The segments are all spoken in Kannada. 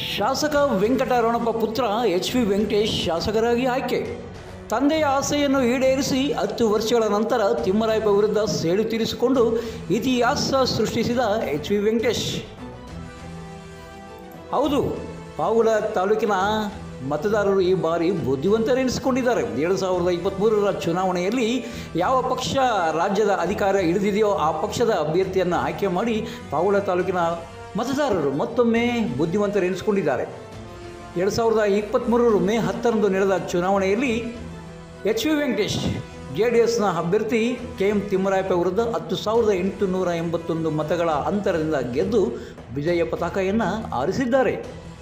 ಶಾಸಕ ವೆಂಕಟರಮಣಪ್ಪ ಪುತ್ರ ಎಚ್ ವಿ ವೆಂಕಟೇಶ್ ಶಾಸಕರಾಗಿ ಆಯ್ಕೆ ತಂದೆಯ ಆಸೆಯನ್ನು ಈಡೇರಿಸಿ ಹತ್ತು ವರ್ಷಗಳ ನಂತರ ತಿಮ್ಮರಾಯಪ್ಪ ವಿರುದ್ಧ ಸೇಡು ತೀರಿಸಿಕೊಂಡು ಇತಿಹಾಸ ಸೃಷ್ಟಿಸಿದ ಎಚ್ ವಿ ವೆಂಕಟೇಶ್ ಹೌದು ಪಾವುಲ ತಾಲೂಕಿನ ಮತದಾರರು ಈ ಬಾರಿ ಬುದ್ಧಿವಂತರೆನಿಸಿಕೊಂಡಿದ್ದಾರೆ ಎರಡು ಸಾವಿರದ ಇಪ್ಪತ್ತ್ಮೂರರ ಚುನಾವಣೆಯಲ್ಲಿ ಯಾವ ಪಕ್ಷ ರಾಜ್ಯದ ಅಧಿಕಾರ ಹಿಡಿದಿದೆಯೋ ಆ ಪಕ್ಷದ ಅಭ್ಯರ್ಥಿಯನ್ನು ಆಯ್ಕೆ ಮಾಡಿ ಪಾವುಳ ತಾಲೂಕಿನ ಮತದಾರರು ಮತ್ತೊಮ್ಮೆ ಬುದ್ಧಿವಂತರೆನಿಸಿಕೊಂಡಿದ್ದಾರೆ ಎರಡು ಸಾವಿರದ ಇಪ್ಪತ್ತ್ಮೂರರ ಮೇ ಹತ್ತರಂದು ನಡೆದ ಚುನಾವಣೆಯಲ್ಲಿ H V Venkatesh J D ಎಸ್ನ ಅಭ್ಯರ್ಥಿ ಕೆ ಎಂ ತಿಮ್ಮರಾಯಪ್ಪ ವಿರುದ್ಧ ಹತ್ತು ಸಾವಿರದ ಎಂಟುನೂರ ಎಂಬತ್ತೊಂದು ಮತಗಳ ಅಂತರದಿಂದ ಗೆದ್ದು ವಿಜಯ ಪತಾಕೆಯನ್ನು ಆರಿಸಿದ್ದಾರೆ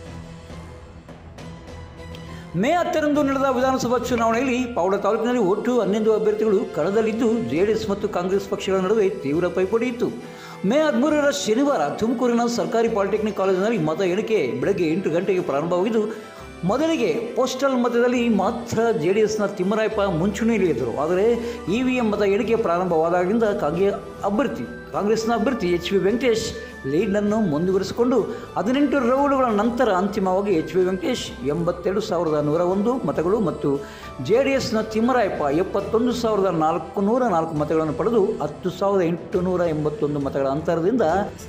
ಮೇ ಹತ್ತರಂದು ನಡೆದ ವಿಧಾನಸಭಾ ಚುನಾವಣೆಯಲ್ಲಿ ಪಾವಡ ತಾಲೂಕಿನಲ್ಲಿ ಒಟ್ಟು ಹನ್ನೊಂದು ಅಭ್ಯರ್ಥಿಗಳು ಕಣದಲ್ಲಿದ್ದು ಜೆಡಿಎಸ್ ಮತ್ತು ಕಾಂಗ್ರೆಸ್ ಪಕ್ಷಗಳ ನಡುವೆ ತೀವ್ರ ಪೈಪೋಟಿ ಇತ್ತು ಮೇ ಹದಿಮೂರರ ಶನಿವಾರ ತುಮಕೂರಿನ ಸರ್ಕಾರಿ ಪಾಲಿಟೆಕ್ನಿಕ್ ಕಾಲೇಜಿನಲ್ಲಿ ಮತ ಎಣಿಕೆ ಬೆಳಗ್ಗೆ ಎಂಟು ಗಂಟೆಗೆ ಪ್ರಾರಂಭವಾಗಿದ್ದು ಮೊದಲಿಗೆ ಪೋಸ್ಟಲ್ ಮತದಲ್ಲಿ ಮಾತ್ರ ಜೆ ಡಿ ಎಸ್ನ ತಿಮ್ಮರಾಯಪ್ಪ ಮುಂಚೂಣಿಯಲ್ಲಿದ್ದರು ಆದರೆ ಇ ವಿ ಎಂ ಮತ ಎಣಿಕೆ ಪ್ರಾರಂಭವಾದಾಗಲಿಂದ ಕಾಂಗ್ರೆ ಅಭ್ಯರ್ಥಿ ಕಾಂಗ್ರೆಸ್ನ ಅಭ್ಯರ್ಥಿ ಎಚ್ ವಿ ವೆಂಕಟೇಶ್ ಲೀಡ್ನನ್ನು ಮುಂದುವರಿಸಿಕೊಂಡು ಹದಿನೆಂಟು ರೌಂಡ್ಗಳ ನಂತರ ಅಂತಿಮವಾಗಿ ಎಚ್ ವಿ ವೆಂಕಟೇಶ್ ಎಂಬತ್ತೆರಡು ಸಾವಿರದ ನೂರ ಒಂದು ಮತಗಳು ಮತ್ತು ಜೆ ಡಿ ಎಸ್ನ ತಿಮ್ಮರಾಯಪ್ಪ ಎಪ್ಪತ್ತೊಂದು ಸಾವಿರದ ನಾಲ್ಕು ನೂರ ನಾಲ್ಕು ಮತಗಳನ್ನು ಪಡೆದು ಹತ್ತು ಸಾವಿರದ ಎಂಟುನೂರ ಎಂಬತ್ತೊಂದು ಮತಗಳ ಅಂತರದಿಂದ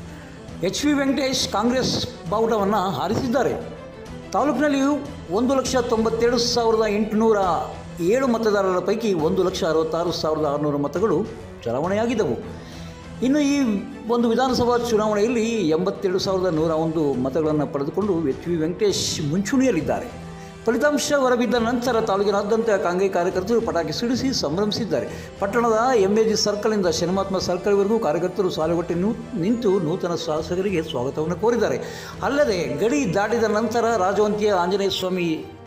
ಎಚ್ ವಿ ವೆಂಕಟೇಶ್ ಕಾಂಗ್ರೆಸ್ ಬಾವುಟವನ್ನು ಹಾರಿಸಿದ್ದಾರೆ ತಾಲೂಕಿನಲ್ಲಿ ಒಂದು ಲಕ್ಷ ತೊಂಬತ್ತೆರಡು ಸಾವಿರದ ಎಂಟುನೂರ ಏಳು ಮತದಾರರ ಪೈಕಿ ಒಂದು ಲಕ್ಷ ಅರವತ್ತಾರು ಸಾವಿರದ ಆರುನೂರು ಮತಗಳು ಚಲಾವಣೆಯಾಗಿದ್ದವು ಇನ್ನು ಈ ಒಂದು ವಿಧಾನಸಭಾ ಚುನಾವಣೆಯಲ್ಲಿ ಎಂಬತ್ತೆರಡು ಸಾವಿರದ ನೂರ ಒಂದು ಮತಗಳನ್ನು ಪಡೆದುಕೊಂಡು ಎಚ್ ವಿ ವೆಂಕಟೇಶ್ ಮುಂಚೂಣಿಯಲ್ಲಿದ್ದಾರೆ ಫಲಿತಾಂಶ ಹೊರಬಿದ್ದ ನಂತರ ತಾಲೂಕಿನಾದ್ಯಂತ ಕಾಂಗ್ರೆಸ್ ಕಾರ್ಯಕರ್ತರು ಪಟಾಕಿ ಸಿಡಿಸಿ ಸಂಭ್ರಮಿಸಿದ್ದಾರೆ ಪಟ್ಟಣದ ಎಂಎಜಿ ಸರ್ಕಲ್ನಿಂದ ಶನಿಮಾತ್ಮ ಸರ್ಕಲ್ವರೆಗೂ ಕಾರ್ಯಕರ್ತರು ಸಾಲುಗಟ್ಟಿ ನೂ ನಿಂತು ನೂತನ ಶಾಸಕರಿಗೆ ಸ್ವಾಗತವನ್ನು ಕೋರಿದ್ದಾರೆ ಅಲ್ಲದೆ ಗಡಿ ದಾಟಿದ ನಂತರ ರಾಜವಂತಿಯ ಆಂಜನೇಯ ಸ್ವಾಮಿ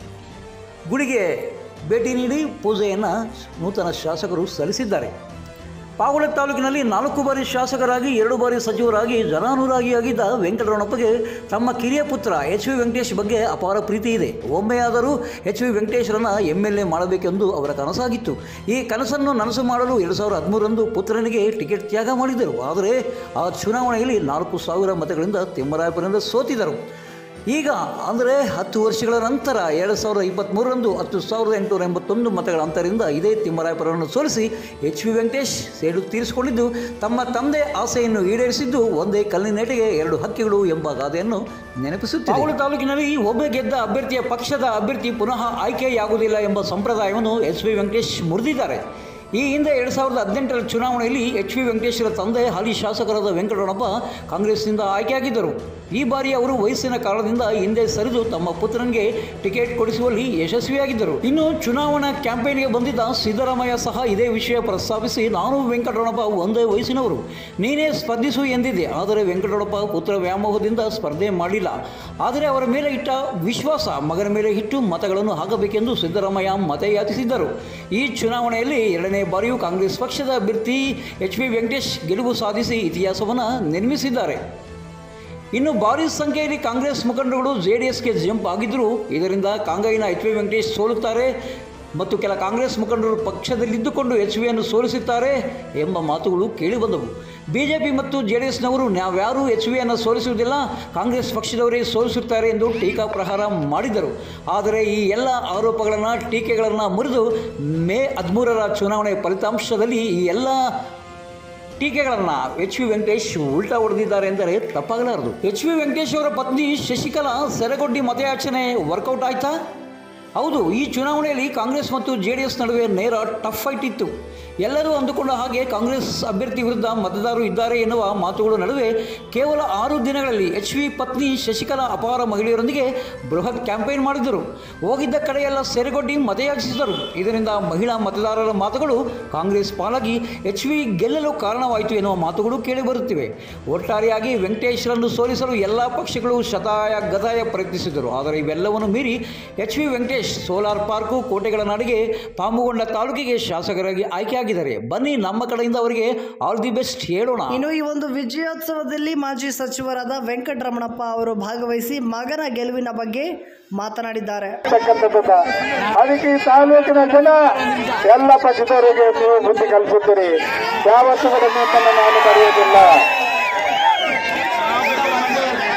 ಗುಡಿಗೆ ಭೇಟಿ ನೀಡಿ ಪೂಜೆಯನ್ನು ನೂತನ ಶಾಸಕರು ಸಲ್ಲಿಸಿದ್ದಾರೆ ಪಾವಳ ತಾಲೂಕಿನಲ್ಲಿ ನಾಲ್ಕು ಬಾರಿ ಶಾಸಕರಾಗಿ ಎರಡು ಬಾರಿ ಸಚಿವರಾಗಿ ಜನಾನುರಾಗಿಯಾಗಿದ್ದ ವೆಂಕಟರಮಣಪ್ಪಗೆ ತಮ್ಮ ಕಿರಿಯ ಪುತ್ರ ಎಚ್ ವಿ ವೆಂಕಟೇಶ್ ಬಗ್ಗೆ ಅಪಾರ ಪ್ರೀತಿ ಇದೆ ಒಮ್ಮೆಯಾದರೂ ಎಚ್ ವಿ ವೆಂಕಟೇಶ್ರನ್ನ ಎಮ್ ಎಲ್ ಎ ಮಾಡಬೇಕೆಂದು ಅವರ ಕನಸಾಗಿತ್ತು ಈ ಕನಸನ್ನು ನನಸು ಮಾಡಲು ಎರಡು ಸಾವಿರದ ಹದಿಮೂರರಂದು ಪುತ್ರನಿಗೆ ಟಿಕೆಟ್ ತ್ಯಾಗ ಮಾಡಿದರು ಆದರೆ ಆ ಚುನಾವಣೆಯಲ್ಲಿ ನಾಲ್ಕು ಸಾವಿರ ಮತಗಳಿಂದ ತಿಮ್ಮರಾಯಪುರದಿಂದ ಸೋತಿದರು ಈಗ ಅಂದರೆ ಹತ್ತು ವರ್ಷಗಳ ನಂತರ ಎರಡು ಸಾವಿರದ ಇಪ್ಪತ್ತ್ಮೂರರಂದು ಹತ್ತು ಸಾವಿರದ ಎಂಟುನೂರ ಎಂಬತ್ತೊಂದು ಮತಗಳ ಅಂತರದಿಂದ ಇದೇ ತಿಮ್ಮರಾಯಪುರವನ್ನು ಸೋಲಿಸಿ ಎಚ್ ವಿ ವೆಂಕಟೇಶ್ ಸೇಡು ತೀರಿಸಿಕೊಂಡಿದ್ದು ತಮ್ಮ ತಂದೆ ಆಸೆಯನ್ನು ಈಡೇರಿಸಿದ್ದು ಒಂದೇ ಕಲ್ಲಿನೇಟಿಗೆ ಎರಡು ಹಕ್ಕಿಗಳು ಎಂಬ ಗಾದೆಯನ್ನು ನೆನಪಿಸುತ್ತಿದೆ ಪಾವಳ ತಾಲೂಕಿನಲ್ಲಿ ಒಬ್ಬ ಗೆದ್ದ ಅಭ್ಯರ್ಥಿಯ ಪಕ್ಷದ ಅಭ್ಯರ್ಥಿ ಪುನಃ ಆಯ್ಕೆಯಾಗುವುದಿಲ್ಲ ಎಂಬ ಸಂಪ್ರದಾಯವನ್ನು ಎಚ್ ವಿ ವೆಂಕಟೇಶ್ ಮುರಿದಿದ್ದಾರೆ ಈ ಹಿಂದೆ ಎರಡು ಸಾವಿರದ ಹದಿನೆಂಟರ ಚುನಾವಣೆಯಲ್ಲಿ ಎಚ್ ವಿ ವೆಂಕಟೇಶ್ವರ ತಂದೆ ಹಾಲಿ ಶಾಸಕರಾದ ವೆಂಕಟರಮಣಪ್ಪ ಕಾಂಗ್ರೆಸ್ನಿಂದ ಆಯ್ಕೆಯಾಗಿದ್ದರು ಈ ಬಾರಿ ಅವರು ವಯಸ್ಸಿನ ಕಾರಣದಿಂದ ಹಿಂದೆ ಸರಿದು ತಮ್ಮ ಪುತ್ರನಿಗೆ ಟಿಕೆಟ್ ಕೊಡಿಸುವಲ್ಲಿ ಯಶಸ್ವಿಯಾಗಿದ್ದರು ಇನ್ನು ಚುನಾವಣಾ ಕ್ಯಾಂಪೇನ್ಗೆ ಬಂದಿದ್ದ ಸಿದ್ದರಾಮಯ್ಯ ಸಹ ಇದೇ ವಿಷಯ ಪ್ರಸ್ತಾಪಿಸಿ ನಾನು ವೆಂಕಟರಮಣಪ್ಪ ಒಂದೇ ವಯಸ್ಸಿನವರು ನೀನೇ ಸ್ಪರ್ಧಿಸು ಎಂದಿದ್ದೆ ಆದರೆ ವೆಂಕಟರಮಣಪ್ಪ ಪುತ್ರ ವ್ಯಾಮೋಹದಿಂದ ಸ್ಪರ್ಧೆ ಮಾಡಲಿಲ್ಲ ಆದರೆ ಅವರ ಮೇಲೆ ಇಟ್ಟ ವಿಶ್ವಾಸ ಮಗನ ಮೇಲೆ ಇಟ್ಟು ಮತಗಳನ್ನು ಹಾಕಬೇಕೆಂದು ಸಿದ್ದರಾಮಯ್ಯ ಮತಯಾಚಿಸಿದ್ದರು ಈ ಚುನಾವಣೆಯಲ್ಲಿ ಎರಡನೇ ಬಾರಿಯೂ ಕಾಂಗ್ರೆಸ್ ಪಕ್ಷದ ಅಭ್ಯರ್ಥಿ ಎಚ್ ವಿ ವೆಂಕಟೇಶ್ ಗೆಲುವು ಸಾಧಿಸಿ ಇತಿಹಾಸವನ್ನು ನಿರ್ಮಿಸಿದ್ದಾರೆ ಇನ್ನು ಭಾರಿ ಸಂಖ್ಯೆಯಲ್ಲಿ ಕಾಂಗ್ರೆಸ್ ಮುಖಂಡರುಗಳು ಜೆ ಡಿ ಎಸ್ಗೆ ಜಂಪ್ ಆಗಿದ್ದರು ಇದರಿಂದ ಕಾಂಗ್ರೆಸ್ನ ಎಚ್ ವಿ ವೆಂಕಟೇಶ್ ಸೋಲುತ್ತಾರೆ ಮತ್ತು ಕೆಲ ಕಾಂಗ್ರೆಸ್ ಮುಖಂಡರು ಪಕ್ಷದಲ್ಲಿದ್ದುಕೊಂಡು ಎಚ್ ವಿಯನ್ನು ಸೋಲಿಸುತ್ತಾರೆ ಎಂಬ ಮಾತುಗಳು ಕೇಳಿಬಂದವು ಬಿಜೆಪಿ ಮತ್ತು ಜೆ ಡಿ ಎಸ್ನವರು ನಾವ್ಯಾರೂ ಎಚ್ ವಿಯನ್ನು ಸೋಲಿಸುವುದಿಲ್ಲ ಕಾಂಗ್ರೆಸ್ ಪಕ್ಷದವರೇ ಸೋಲಿಸುತ್ತಾರೆ ಎಂದು ಟೀಕಾ ಪ್ರಹಾರ ಮಾಡಿದರು ಆದರೆ ಈ ಎಲ್ಲ ಆರೋಪಗಳನ್ನು ಟೀಕೆಗಳನ್ನು ಮುರಿದು ಮೇ ಹದಿಮೂರರ ಚುನಾವಣೆ ಫಲಿತಾಂಶದಲ್ಲಿ ಈ ಎಲ್ಲ ಟೀಕೆಗಳನ್ನು ಎಚ್ ವಿ ವೆಂಕಟೇಶ್ ಉಲ್ಟಾ ಹೊಡೆದಿದ್ದಾರೆ ಎಂದರೆ ತಪ್ಪಾಗಲಾರದು ಎಚ್ ವಿ ವೆಂಕಟೇಶ್ ಅವರ ಪತ್ನಿ ಶಶಿಕಲಾ ಸೆರೆಗೊಡ್ಡಿ ಮತಯಾಚನೆ ವರ್ಕೌಟ್ ಆಯ್ತಾ ಹೌದು ಈ ಚುನಾವಣೆಯಲ್ಲಿ ಕಾಂಗ್ರೆಸ್ ಮತ್ತು ಜೆ ಡಿ ಎಸ್ ನಡುವೆ ನೇರ ಟಫ್ ಫೈಟ್ ಇತ್ತು ಎಲ್ಲರೂ ಅಂದುಕೊಂಡ ಹಾಗೆ ಕಾಂಗ್ರೆಸ್ ಅಭ್ಯರ್ಥಿ ವಿರುದ್ಧ ಮತದಾರರು ಇದ್ದಾರೆ ಎನ್ನುವ ಮಾತುಗಳ ನಡುವೆ ಕೇವಲ ಆರು ದಿನಗಳಲ್ಲಿ ಎಚ್ ವಿ ಪತ್ನಿ ಶಶಿಕಲಾ ಅಪಾರ ಮಹಿಳೆಯರೊಂದಿಗೆ ಬೃಹತ್ ಕ್ಯಾಂಪೇನ್ ಮಾಡಿದರು ಹೋಗಿದ್ದ ಕಡೆಯೆಲ್ಲ ಸೆರೆಗೊಡ್ಡಿ ಮತಯಾಚಿಸಿದರು ಇದರಿಂದ ಮಹಿಳಾ ಮತದಾರರ ಮಾತುಗಳು ಕಾಂಗ್ರೆಸ್ ಪಾಲಾಗಿ ಎಚ್ ವಿ ಗೆಲ್ಲಲು ಕಾರಣವಾಯಿತು ಎನ್ನುವ ಮಾತುಗಳು ಕೇಳಿಬರುತ್ತಿವೆ ಒಟ್ಟಾರೆಯಾಗಿ ವೆಂಕಟೇಶ್ವರನ್ನು ಸೋಲಿಸಲು ಎಲ್ಲ ಪಕ್ಷಗಳು ಶತಾಯ ಗತಾಯ ಪ್ರಯತ್ನಿಸಿದರು ಆದರೆ ಇವೆಲ್ಲವನ್ನು ಮೀರಿ H V Venkatesh solar park ಕೋಟೆಗಳ ನಾಡಿಗೆ ಪಾಮುಗೊಂಡ ತಾಲೂಕಿಗೆ ಶಾಸಕರಾಗಿ ಆಯ್ಕೆಯಾಗಿದ್ದಾರೆ ಬನ್ನಿ ನಮ್ಮ ಕಡೆಯಿಂದ ಅವರಿಗೆ ಆಲ್ ದಿ ಬೆಸ್ಟ್ ಹೇಳೋಣ ಇನ್ನು ಈ ಒಂದು ವಿಜಯೋತ್ಸವದಲ್ಲಿ ಮಾಜಿ ಸಚಿವರಾದ ವೆಂಕಟರಮಣಪ್ಪ ಅವರು ಭಾಗವಹಿಸಿ ಮಗನ ಗೆಲುವಿನ ಬಗ್ಗೆ ಮಾತನಾಡಿದ್ದಾರೆ ಅಂತಕ್ಕಂಥದ್ದನ್ನ ಅದಕ್ಕೆ ಈ ತಾಲೂಕಿನ ಜನ ಎಲ್ಲ ಪಕ್ಷದವರಿಗೆ ನೀವು ಬುದ್ಧಿ ಕಲಿಸುತ್ತೀರಿ ಯಾವತ್ತೂ ಕೂಡ ನಿಮ್ಮನ್ನು ನಾನು ಮರೆಯುವುದಿಲ್ಲ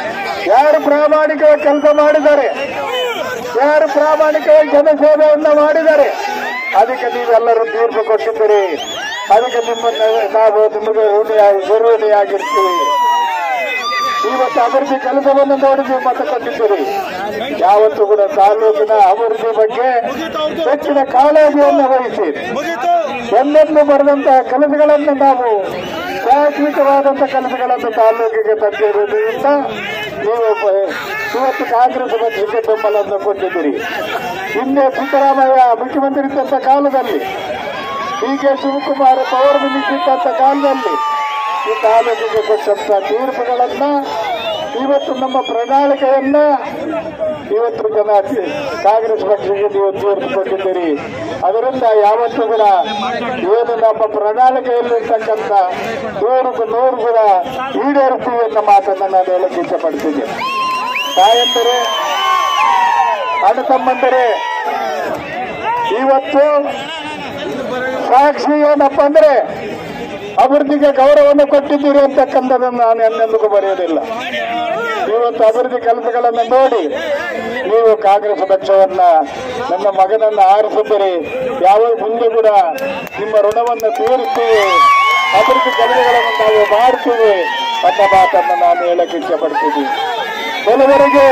ಯಾರು ಪ್ರಾಮಾಣಿಕ ಕೆಲಸ ಮಾಡಿದ್ದಾರೆ ಯಾರು ಪ್ರಾಮಾಣಿಕ ಜನಸೇವೆಯನ್ನ ಮಾಡಿದ್ದಾರೆ ಅದಕ್ಕೆ ನೀವೆಲ್ಲರೂ ತೀರ್ಪು ಕೊಟ್ಟಿದ್ದೀರಿ ಅದಕ್ಕೆ ನಿಮ್ಮನ್ನ ನಾವು ನಿಮಗೆ ಋಣಿಯಾಗಿ ಗುರುಣಿಯಾಗಿರ್ತೀವಿ ಇವತ್ತು ಅಭಿವೃದ್ಧಿ ಕೆಲಸವನ್ನು ನೋಡಿ ನೀವು ಮತ ಕೊಟ್ಟಿದ್ದೀರಿ ಯಾವತ್ತೂ ಕೂಡ ತಾಲೂಕಿನ ಅಭಿವೃದ್ಧಿ ಬಗ್ಗೆ ಹೆಚ್ಚಿನ ಕಾಳಜಿಯನ್ನು ವಹಿಸಿ ಎಲ್ಲೆಂದು ಬರೆದಂತಹ ಕೆಲಸಗಳನ್ನು ನಾವು ಶಾಶ್ವತವಾದಂತಹ ಕೆಲಸಗಳನ್ನು ತಾಲೂಕಿಗೆ ತಂದಿರುವುದರಿಂದ ನೀವು ಪ- ಇವತ್ತು ಕಾಂಗ್ರೆಸ್ ಪಕ್ಷಕ್ಕೆ ಬೆಂಬಲವನ್ನು ಕೊಟ್ಟಿದ್ದೀರಿ ಹಿಂದೆ ಸಿದ್ದರಾಮಯ್ಯ ಮುಖ್ಯಮಂತ್ರಿ ಇದ್ದಂತ ಕಾಲದಲ್ಲಿ D K Shivakumar power minister ಇದ್ದಂತ ಕಾಲದಲ್ಲಿ ಈ ತಾಲೂಕಿಗೆ ಕೊಟ್ಟಂತ ತೀರ್ಪುಗಳನ್ನ ಇವತ್ತು ನಮ್ಮ ಪ್ರಣಾಳಿಕೆಯನ್ನ ಇವತ್ತು ಜನ ಕಾಂಗ್ರೆಸ್ ಪಕ್ಷಕ್ಕೆ ನೀವು ತೀರ್ಪು ಕೊಟ್ಟಿದ್ದೀರಿ ಅದರಿಂದ ಯಾವತ್ತೂ ಕೂಡ ಏನು ನಮ್ಮ ಪ್ರಣಾಳಿಕೆಯಲ್ಲಿರ್ತಕ್ಕಂಥ ನೂರು ನೂರು ಕೂಡ ಈಡೇರಿಸ್ತೀವಿ ಅನ್ನೋ ಮಾತನ್ನ ನಾನು ಹೇಳಕ್ಕೆ ಇಷ್ಟಪಡ್ತೀನಿ ತಾಯಂದರೆ ಅಣ್ಣ ತಮ್ಮಂದರೆ ಇವತ್ತು ಸಾಕ್ಷಿ ಏನಪ್ಪ ಅಂದ್ರೆ ಅಭಿವೃದ್ಧಿಗೆ ಗೌರವವನ್ನು ಕೊಟ್ಟಿದ್ದೀರಿ ಅಂತಕ್ಕಂಥದ್ದನ್ನು ನಾನು ಎಂದೆಂದಿಗೂ ಬರೆಯೋದಿಲ್ಲ ಇವತ್ತು ಅಭಿವೃದ್ಧಿ ಕೆಲಸಗಳನ್ನು ನೋಡಿ ನೀವು ಕಾಂಗ್ರೆಸ್ ಪಕ್ಷವನ್ನ ನನ್ನ ಮಗನನ್ನ ಆರಿಸಿದ್ದೀರಿ ಯಾವ ಮುಂದೆ ಕೂಡ ನಿಮ್ಮ ಋಣವನ್ನು ತೀರಿಸ್ತೀವಿ ಅಭಿವೃದ್ಧಿ ಕೆಲಸಗಳನ್ನು ನಾವು ಮಾಡ್ತೀವಿ ಅನ್ನೋ ಮಾತನ್ನು ನಾನು ಹೇಳಕ್ಕೆ ಇಷ್ಟಪಡ್ತೀನಿ ಕೆಲವರಿಗೆ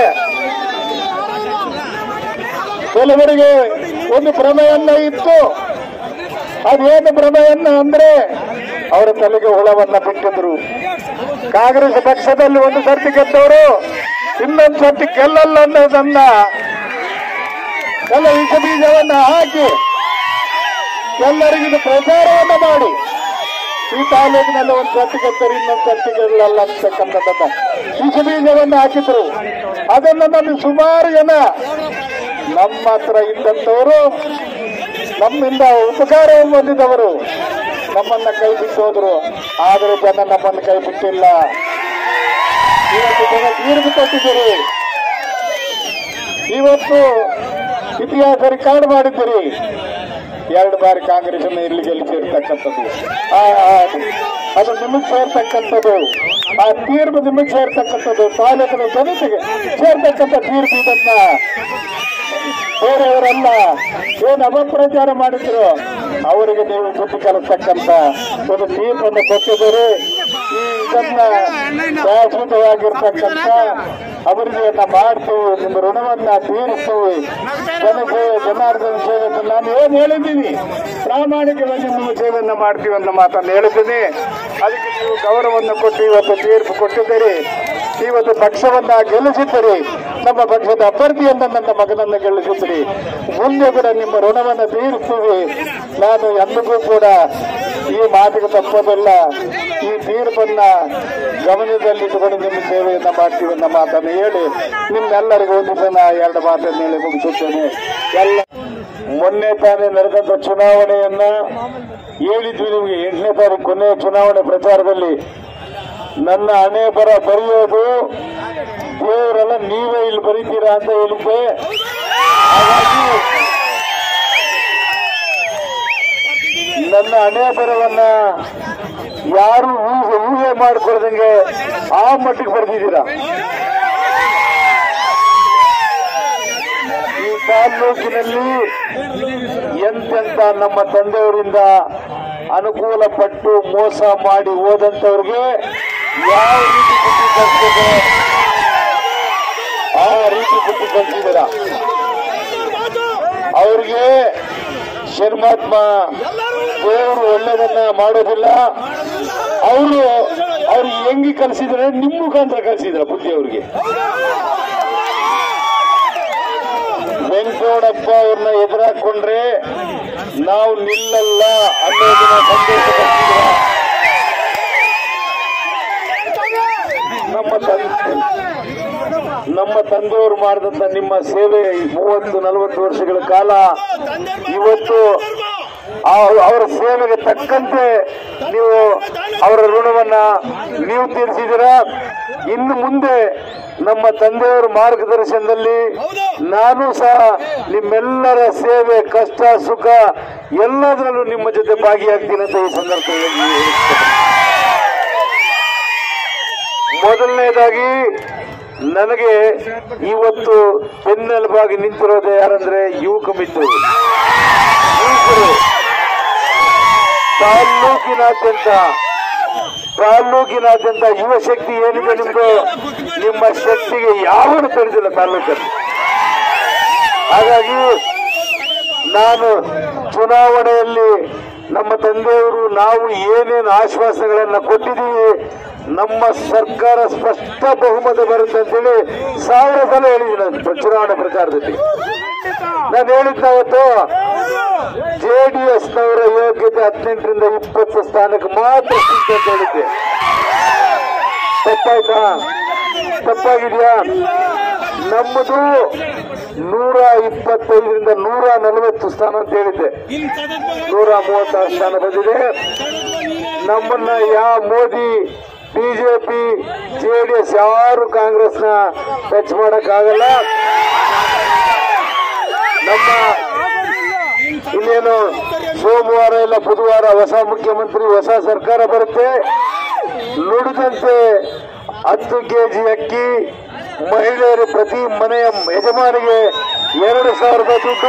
ಕೆಲವರಿಗೆ ಒಂದು ಭ್ರಮೆಯನ್ನ ಇತ್ತು ಅದೇನು ಭ್ರಮೆಯನ್ನ ಅಂದ್ರೆ ಅವರ ತಲೆಗೆ ಹುಳವನ್ನ ಬಿಟ್ಟಿದ್ರು ಕಾಂಗ್ರೆಸ್ ಪಕ್ಷದಲ್ಲಿ ಒಂದು ಸರ್ತಿ ಗೆದ್ದವರು ಇನ್ನೊಂದು ಸರ್ತಿ ಗೆಲ್ಲಲ್ಲ ಅನ್ನೋದನ್ನ ಎಲ್ಲ ವಿಷ ಬೀಜವನ್ನ ಹಾಕಿ ಎಲ್ಲರಿಗೂ ಇದು ಪ್ರಚಾರವನ್ನ ಮಾಡಿ ಈ ತಾಲೂಕಿನಲ್ಲಿ ಒಂದು ಸರ್ತಿ ಗೆದ್ದರು ಇನ್ನೊಂದು ಸರ್ತಿ ಗೆಲ್ಲಲ್ಲ ಅಂತಕ್ಕಂಥದ್ದನ್ನ ವಿಷ ಬೀಜವನ್ನ ಹಾಕಿದ್ರು ಅದನ್ನ ನಾನು ಸುಮಾರು ಜನ ನಮ್ಮ ಹತ್ರ ಇದ್ದಂಥವರು ನಮ್ಮಿಂದ ಉಪಕಾರವನ್ನು ಹೊಂದಿದವರು ನಮ್ಮನ್ನ ಕೈ ಬಿಟ್ಟು ಹೋದ್ರು ಆದರೆ ಜನ ನಮ್ಮನ್ನು ಕೈ ಬಿಟ್ಟಿಲ್ಲ ಇವತ್ತು ಜನ ತೀರ್ಪು ಕೊಟ್ಟಿದ್ದೀರಿ ಇವತ್ತು ಇತಿಹಾಸ ರೆಕಾರ್ಡ್ ಮಾಡಿದ್ದೀರಿ ಎರಡು ಬಾರಿ ಕಾಂಗ್ರೆಸ್ ಅನ್ನು ಇಲ್ಲಿ ಗೆಲ್ಲಿಸಿರ್ತಕ್ಕಂಥದ್ದು ಆ- ಆ- ಅದು ನಿಮಗೆ ಸೇರ್ತಕ್ಕಂಥದ್ದು ಆ ತೀರ್ಪು ನಿಮಗೆ ಸೇರ್ತಕ್ಕಂಥದ್ದು ತಾಲೂಕಿನ ಜನತೆಗೆ ಸೇರ್ತಕ್ಕಂಥ ತೀರ್ಪು ಇದನ್ನ ಬೇರೆಯವರೆಲ್ಲ ಏನು ಅಪಪ್ರಚಾರ ಮಾಡಿದ್ರು ಅವರಿಗೆ ನೀವು ಬುದ್ಧಿ ಕಲಿಸ್ತಕ್ಕಂಥ ಒಂದು ತೀರ್ಪನ್ನು ಕೊಟ್ಟಿದ್ದೀರಿ ಈ ಇದನ್ನ ಶಾಶ್ವತವಾಗಿರ್ತಕ್ಕಂಥ ಅಭಿವೃದ್ಧಿಯನ್ನ ಮಾಡ್ತೀವಿ ನಿಮ್ಮ ಋಣವನ್ನ ತೀರಿಸ್ತೀವಿ ಜನಸೇವೆ ಜನಾರ್ದನ ಸೇವೆ ಅಂತ ನಾನು ಏನ್ ಹೇಳಿದ್ದೀನಿ ಪ್ರಾಮಾಣಿಕವಾಗಿ ನಿಮ್ಮ ಸೇವೆಯನ್ನ ಮಾಡ್ತೀವಿ ಅನ್ನೋ ಮಾತನ್ನು ಹೇಳಿದ್ದೀನಿ ಅದಕ್ಕೆ ನೀವು ಗೌರವವನ್ನು ಕೊಟ್ಟು ಇವತ್ತು ತೀರ್ಪು ಕೊಟ್ಟಿದ್ದೀರಿ ಇವತ್ತು ಪಕ್ಷವನ್ನ ಗೆಲ್ಲಿಸಿದ್ದೀರಿ ನಮ್ಮ ಪಕ್ಷದ ಅಭ್ಯರ್ಥಿಯನ್ನ ನನ್ನ ಮಗನನ್ನ ಗೆಲ್ಲಿಸಿದ್ರಿ ಮುಂದೆ ಕೂಡ ನಿಮ್ಮ ಋಣವನ್ನ ತೀರಿಸ್ತೀವಿ ನಾನು ಎಂದಿಗೂ ಕೂಡ ಈ ಮಾತಿಗೆ ತಪ್ಪೋದಿಲ್ಲ ಈ ತೀರ್ಪನ್ನ ಗಮನದಲ್ಲಿಟ್ಟುಕೊಂಡು ನಿಮ್ಮ ಸೇವೆಯನ್ನ ಮಾಡ್ತೀವಿ ಅನ್ನೋ ಮಾತನ್ನು ಹೇಳಿ ನಿಮ್ಮೆಲ್ಲರಿಗೂ ಒಂದು ಸಲ ಎರಡು ಮಾತನ್ನು ಹೇಳಿ ಮುಗಿಸುತ್ತೇನೆ ಎಲ್ಲ ಮೊನ್ನೆ ತಾನೇ ನಡೆದಂತ ಚುನಾವಣೆಯನ್ನ ಹೇಳಿದ್ವಿ ನಿಮಗೆ ಎಂಟನೇ ತಾರೀಕು ಕೊನೆಯ ಚುನಾವಣೆ ಪ್ರಚಾರದಲ್ಲಿ ನನ್ನ ಹಣೆ ಬರ ಬರೆಯೋದು ದೇವರೆಲ್ಲ ನೀವೇ ಇಲ್ಲಿ ಬರೀತೀರಾ ಅಂತ ಹೇಳಿದ್ದೆ ಹಾಗಾಗಿ ನನ್ನ ಹಣೆ ಬರವನ್ನ ಯಾರು ಊಹೆ ಊಹೆ ಮಾಡ್ಕೊಳ್ದಂಗೆ ಆ ಮಟ್ಟಿಗೆ ಬರೆದಿದ್ದೀರಾ ಈ ತಾಲ್ಲೂಕಿನಲ್ಲಿ ಎಂತೆಂತ ನಮ್ಮ ತಂದೆಯವರಿಂದ ಅನುಕೂಲ ಪಟ್ಟು ಮೋಸ ಮಾಡಿ ಹೋದಂತವ್ರಿಗೆ ಯಾವ ರೀತಿ ಬುದ್ಧಿ ಕಲಿಸಿದೆ ಆ ರೀತಿ ಬುದ್ಧಿ ಕಲಿಸಿದ್ದೀರ ಅವ್ರಿಗೆ ಶರ್ಮಾತ್ಮ ದೇವರು ಒಳ್ಳೇದನ್ನ ಮಾಡೋದಿಲ್ಲ ಅವರು ಅವ್ರಿಗೆ ಹೆಂಗಿ ಕಲಿಸಿದ್ರೆ ನಿಮ್ಮ ಮುಖಾಂತರ ಕಲಿಸಿದ್ರ ಬುದ್ಧಿ ಅವ್ರಿಗೆ ವೆಂಕಟಪ್ಪ ಅವ್ರನ್ನ ಎದುರಾಕೊಂಡ್ರೆ ನಾವು ನಿಲ್ಲಲ್ಲ ಅನ್ನೋದನ್ನ ಸಂದೇಶ ಬರ್ತಿದ್ರ ನಮ್ಮ ತಂದೆ ನಮ್ಮ ತಂದೆಯವರು ಮಾಡಿದಂತ ನಿಮ್ಮ ಸೇವೆ ಈ ಮೂವತ್ತು ನಲವತ್ತು ವರ್ಷಗಳ ಕಾಲ ಇವತ್ತು ಆ- ಅವರ ಸೇವೆಗೆ ತಕ್ಕಂತೆ ನೀವು ಅವರ ಋಣವನ್ನ ನೀವು ತೀರಿಸಿದ್ದೀರಾ ಇನ್ನು ಮುಂದೆ ನಮ್ಮ ತಂದೆಯವರ ಮಾರ್ಗದರ್ಶನದಲ್ಲಿ ನಾನು ಸಹ ನಿಮ್ಮೆಲ್ಲರ ಸೇವೆ ಕಷ್ಟ ಸುಖ ಎಲ್ಲದರಲ್ಲೂ ನಿಮ್ಮ ಜೊತೆ ಭಾಗಿಯಾಗ್ತೀನಿ ಅಂತ ಈ ಸಂದರ್ಭದಲ್ಲಿ ಹೇಳ್ತೇನೆ. ಮೊದಲನೇದಾಗಿ ನನಗೆ ಇವತ್ತು ಬೆನ್ನೆಲುಬಾಗಿ ನಿಂತಿರೋದು ಯಾರಂದ್ರೆ ಯುವಕ ಮಿತ್ರರು ಯುವಕರು ತಾಲ್ಲೂಕಿನಾದ್ಯಂತ ತಾಲ್ಲೂಕಿನಾದ್ಯಂತ ಯುವ ಶಕ್ತಿ ಏನಿದೆ ನಿಮ್ದು ನಿಮ್ಮ ಶಕ್ತಿಗೆ ಯಾವನು ತಡೆದಿಲ್ಲ ತಾಲ್ಲೂಕಲ್ಲಿ ಹಾಗಾಗಿ ನಾನು ಚುನಾವಣೆಯಲ್ಲಿ ನಮ್ಮ ತಂದೆಯವರು ನಾವು ಏನೇನು ಆಶ್ವಾಸನೆಗಳನ್ನ ಕೊಟ್ಟಿದ್ದೀವಿ ನಮ್ಮ ಸರ್ಕಾರ ಸ್ಪಷ್ಟ ಬಹುಮತ ಬರುತ್ತೆ ಅಂತೇಳಿ ಸಾವಿರ ಸಲ ಹೇಳಿದ್ದೀನಿ ನಾನು ಚುನಾವಣೆ ಪ್ರಚಾರದಲ್ಲಿ ನಾನು ಹೇಳಿದ್ನ ಅವತ್ತು ಜೆಡಿಎಸ್ ನವರ ಯೋಗ್ಯತೆ ಹದಿನೆಂಟರಿಂದ ಇಪ್ಪತ್ತು ಸ್ಥಾನಕ್ಕೆ ಮಾತ್ರ ಸಿಕ್ತು ಅಂತ ಹೇಳಿದ್ದೆ ತಪ್ಪಾಯ್ತಾ ತಪ್ಪಾಗಿದ್ಯಾ ನಮ್ಮದು ನೂರ ಇಪ್ಪತ್ತೈದರಿಂದ ನೂರ ನಲವತ್ತು ಸ್ಥಾನ ಅಂತ ಹೇಳಿದ್ದೆ ನೂರ ಮೂವತ್ತಾರು ಸ್ಥಾನ ಬಂದಿದೆ ನಮ್ಮನ್ನ ಯಾವ ಮೋದಿ ಬಿಜೆಪಿ ಜೆಡಿಎಸ್ ಯಾರು ಕಾಂಗ್ರೆಸ್ನ ಟಚ್ ಮಾಡಕ್ಕಾಗಲ್ಲ ನಮ್ಮ ಇನ್ನೇನು ಸೋಮವಾರ ಇಲ್ಲ ಬುಧವಾರ ಹೊಸ ಮುಖ್ಯಮಂತ್ರಿ ಹೊಸ ಸರ್ಕಾರ ಬರುತ್ತೆ ನುಡಿದಂತೆ ಹತ್ತು ಕೆಜಿ ಅಕ್ಕಿ ಮಹಿಳೆಯರು ಪ್ರತಿ ಮನೆಯ ಯಜಮಾನಿಗೆ ಎರಡು ಸಾವಿರದ ದುಡ್ಡು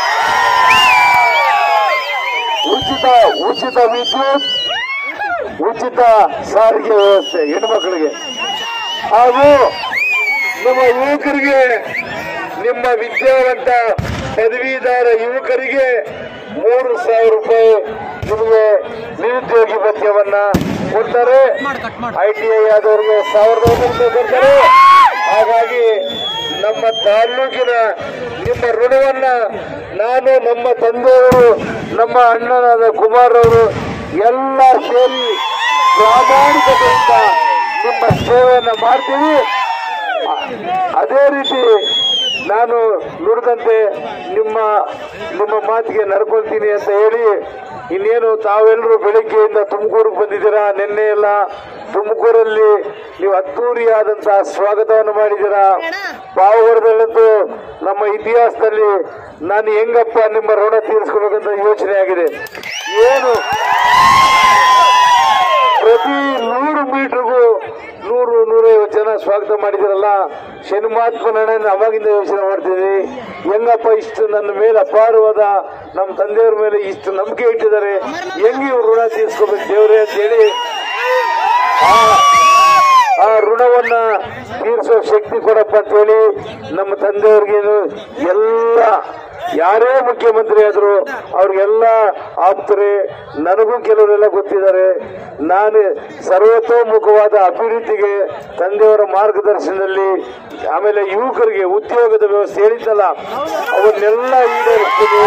ಉಚಿತ ಉಚಿತ ವಿದ್ಯುತ್ ಉಚಿತ ಸಾರಿಗೆ ವ್ಯವಸ್ಥೆ ಹೆಣ್ಮಕ್ಳಿಗೆ ಹಾಗೂ ನಮ್ಮ ಯುವಕರಿಗೆ ನಿಮ್ಮ ವಿದ್ಯಾವಂತ ಪದವೀಧರ ಯುವಕರಿಗೆ ಮೂರು ಸಾವಿರ ರೂಪಾಯಿ ನಿಮಗೆ ನಿರುದ್ಯೋಗಿ ಭತ್ಯವನ್ನ ಕೊಡ್ತಾರೆ ಐ ಟಿ ಐ ಆದವರಿಗೆ ಸಾವಿರದ ಒಂಬತ್ತು ರೂಪಾಯಿ ಕೊಡ್ತಾರೆ ಹಾಗಾಗಿ ನಮ್ಮ ತಾಲ್ಲೂಕಿನ ನಿಮ್ಮ ಋಣವನ್ನ ನಾನು ನಮ್ಮ ತಂದೆಯವರು ನಮ್ಮ ಅಣ್ಣನಾದ ಕುಮಾರ್ ಅವರು ಎಲ್ಲ ಸೇರಿ ಪ್ರಾಮಾಣಿಕತೆಯಿಂದ ನಿಮ್ಮ ಸೇವೆಯನ್ನ ಮಾಡ್ತೀವಿ ಅದೇ ರೀತಿ ನಾನು ನುಡಿದಂತೆ ನಿಮ್ಮ ನಿಮ್ಮ ಮಾತಿಗೆ ನಡ್ಕೊಳ್ತೀನಿ ಅಂತ ಹೇಳಿ ಇನ್ನೇನು ತಾವೆಲ್ಲರೂ ಬೆಳಿಗ್ಗೆಯಿಂದ ತುಮಕೂರಿಗೆ ಬಂದಿದ್ದೀರಾ ನಿನ್ನೆ ಎಲ್ಲ ತುಮಕೂರಲ್ಲಿ ನೀವು ಅದ್ದೂರಿಯಾದಂತಹ ಸ್ವಾಗತವನ್ನು ಮಾಡಿದ್ದೀರಾ ಪಾವಗಡದಲ್ಲಂತೂ ನಮ್ಮ ಇತಿಹಾಸದಲ್ಲಿ ನಾನು ಹೆಂಗಪ್ಪ ನಿಮ್ಮ ಋಣ ತೀರಿಸ್ಕೋಬೇಕಂತ ಯೋಚನೆ ಆಗಿದೆ ಏನು ಪ್ರತಿ ನೂರು ಮೀಟರ್ಗೂ ನೂರು ನೂರೈವತ್ತು ಜನ ಸ್ವಾಗತ ಮಾಡಿದಿರಲ್ಲ ಶನಿಮಾತ್ಮನ ಅವಾಗಿಂದ ಯೋಚನೆ ಮಾಡ್ತಿದ್ದೀನಿ ಹೆಂಗಪ್ಪ ಇಷ್ಟು ನನ್ನ ಮೇಲೆ ಅಪಾರವಾದ ನಮ್ಮ ತಂದೆಯವ್ರ ಮೇಲೆ ಇಷ್ಟು ನಂಬಿಕೆ ಇಟ್ಟಿದ್ದಾರೆ ಹೆಂಗೆ ಇವ್ರು ಋಣ ತೀರ್ಸ್ಕೋಬೇಕು ದೇವ್ರೆ ಅಂತ ಹೇಳಿ ಆ- ಆ ಋಣವನ್ನ ತೀರಿಸೋ ಶಕ್ತಿ ಕೊಡಪ್ಪ ಅಂತ ಹೇಳಿ ನಮ್ಮ ತಂದೆಯವ್ರಿಗೇನು ಎಲ್ಲ ಯಾರೇ ಮುಖ್ಯಮಂತ್ರಿ ಆದ್ರು ಅವ್ರಿಗೆಲ್ಲ ಆಪ್ತರೆ ನನಗೂ ಕೆಲವರೆಲ್ಲ ಗೊತ್ತಿದ್ದಾರೆ ನಾನು ಸರ್ವತೋಮುಖವಾದ ಅಭಿವೃದ್ಧಿಗೆ ತಂದೆಯವರ ಮಾರ್ಗದರ್ಶನದಲ್ಲಿ ಆಮೇಲೆ ಯುವಕರಿಗೆ ಉದ್ಯೋಗದ ವ್ಯವಸ್ಥೆ ಹೇಳಿದ್ದಲ್ಲ ಅವನ್ನೆಲ್ಲ ಈಡೇರಿಸ್ತೀನಿ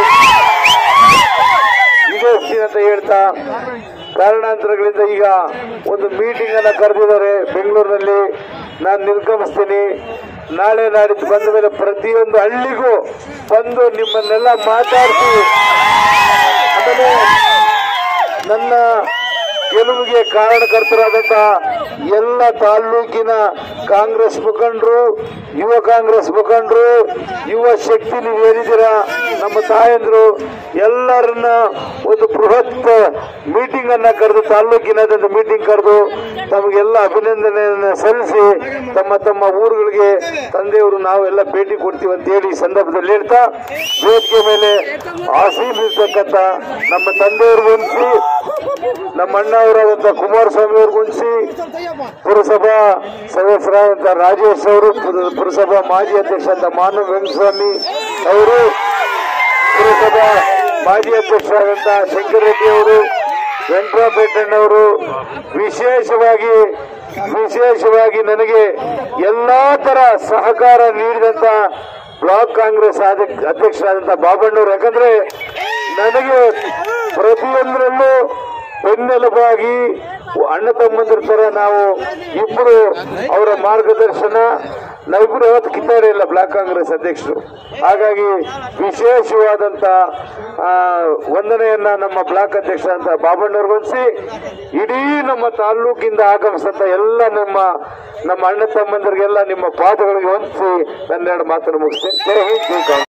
ಈಡೇರಿಸ್ತೀನಿ ಅಂತ ಹೇಳ್ತಾ ಕಾರಣಾಂತರಗಳಿಂದ ಈಗ ಒಂದು ಮೀಟಿಂಗ್ ಅನ್ನ ಕರೆದಿದ್ದಾರೆ ಬೆಂಗಳೂರಿನಲ್ಲಿ ನಾನು ನಿರ್ಗಮಿಸ್ತೀನಿ ನಾಳೆ ನಾಡಿದ್ದು ಬಂದ ಮೇಲೆ ಪ್ರತಿಯೊಂದು ಹಳ್ಳಿಗೂ ಬಂದು ನಿಮ್ಮನ್ನೆಲ್ಲ ಮಾತಾಡಿಸಿ ಆಮೇಲೆ ನನ್ನ ಗೆಲುವಿಗೆ ಕಾರಣಕರ್ತರಾದಂತ ಎಲ್ಲ ತಾಲ್ಲೂಕಿನ ಕಾಂಗ್ರೆಸ್ ಮುಖಂಡರು ಯುವ ಕಾಂಗ್ರೆಸ್ ಮುಖಂಡರು ಯುವ ಶಕ್ತಿ ನೀವು ಏನಿದ್ದೀರಾ ನಮ್ಮ ತಾಯಂದ್ರು ಎಲ್ಲರನ್ನ ಒಂದು ಬೃಹತ್ ಮೀಟಿಂಗ್ ಅನ್ನ ಕರೆದು ತಾಲ್ಲೂಕಿನಾದ್ಯಂತ ಮೀಟಿಂಗ್ ಕರೆದು ತಮಗೆಲ್ಲ ಅಭಿನಂದನೆಯನ್ನ ಸಲ್ಲಿಸಿ ತಮ್ಮ ತಮ್ಮ ಊರುಗಳಿಗೆ ತಂದೆಯವರು ನಾವೆಲ್ಲ ಭೇಟಿ ಕೊಡ್ತೀವಿ ಅಂತ ಹೇಳಿ ಈ ಸಂದರ್ಭದಲ್ಲಿ ಹೇಳ್ತಾ ವೇದಿಕೆ ಮೇಲೆ ಆಸೀನಿರ್ತಕ್ಕಂಥ ನಮ್ಮ ತಂದೆಯವ್ರಿಗೊಂದಿಸಿ ನಮ್ಮ ಅಣ್ಣ ಅವರಾದಂತ ಕುಮಾರಸ್ವಾಮಿ ಅವ್ರಿಗೊಂದಿಸಿ ಪುರಸಭಾ ಸದಸ್ಯರಾದಂತ ರಾಜೇಶ್ ಅವರು ಪುರ- ಪುರಸಭಾ ಮಾಜಿ ಅಧ್ಯಕ್ಷ ಅಂತ ಮಾನವ ವೆಂಕಟಸ್ವಾಮಿ ಅವರು ಪುರಸಭಾ ಮಾಜಿ ಅಧ್ಯಕ್ಷರಾದಂತ ಶಂಕರರೆಡ್ಡಿ ಅವರು ವೆಂಕಟರಾಮಪೇಟಣ್ಣವರು ವಿಶೇಷವಾಗಿ ವಿಶೇಷವಾಗಿ ನನಗೆ ಎಲ್ಲಾ ತರ ಸಹಕಾರ ನೀಡಿದಂತ ಬ್ಲಾಕ್ ಕಾಂಗ್ರೆಸ್ ಅಧ್ಯ- ಅಧ್ಯಕ್ಷರಾದಂತ ಬಾಬಣ್ಣವರು ಯಾಕಂದ್ರೆ ನನಗೆ ಪ್ರತಿಯೊಂದರಲ್ಲೂ ಬೆನ್ನೆಲುಬಾಗಿ ಅಣ್ಣ ತಮ್ಮಂದಿರ ತರ ನಾವು ಇಬ್ಬರು ಅವರ ಮಾರ್ಗದರ್ಶನ ನಾವಿಬ್ಬರು ಯಾವತ್ತು ಕಿತ್ತಾಡಿ ಇಲ್ಲ ಬ್ಲಾಕ್ ಕಾಂಗ್ರೆಸ್ ಅಧ್ಯಕ್ಷರು ಹಾಗಾಗಿ ವಿಶೇಷವಾದಂತ ಆ, ವಂದನೆಯನ್ನ ನಮ್ಮ ಬ್ಲಾಕ್ ಅಧ್ಯಕ್ಷ ಅಂತ ಬಾಬಣ್ಣವ್ರಿಗೊಂದಿಸಿ ಇಡೀ ನಮ್ಮ ತಾಲ್ಲೂಕಿಂದ ಆಗಮಿಸಂತ ಎಲ್ಲ ನಮ್ಮ ನಮ್ಮ ಅಣ್ಣ ತಮ್ಮಂದರಿಗೆಲ್ಲ ನಿಮ್ಮ ಪಾದಗಳಿಗೆ ಹೊಂದಿಸಿ ನನ್ನೆರಡು ಮಾತನ್ನು ಮುಗಿಸ್ತೇನೆ ಜೈ ಹಿಂದ್ ಜೈ ಕಾಂಗ್ರೆಸ್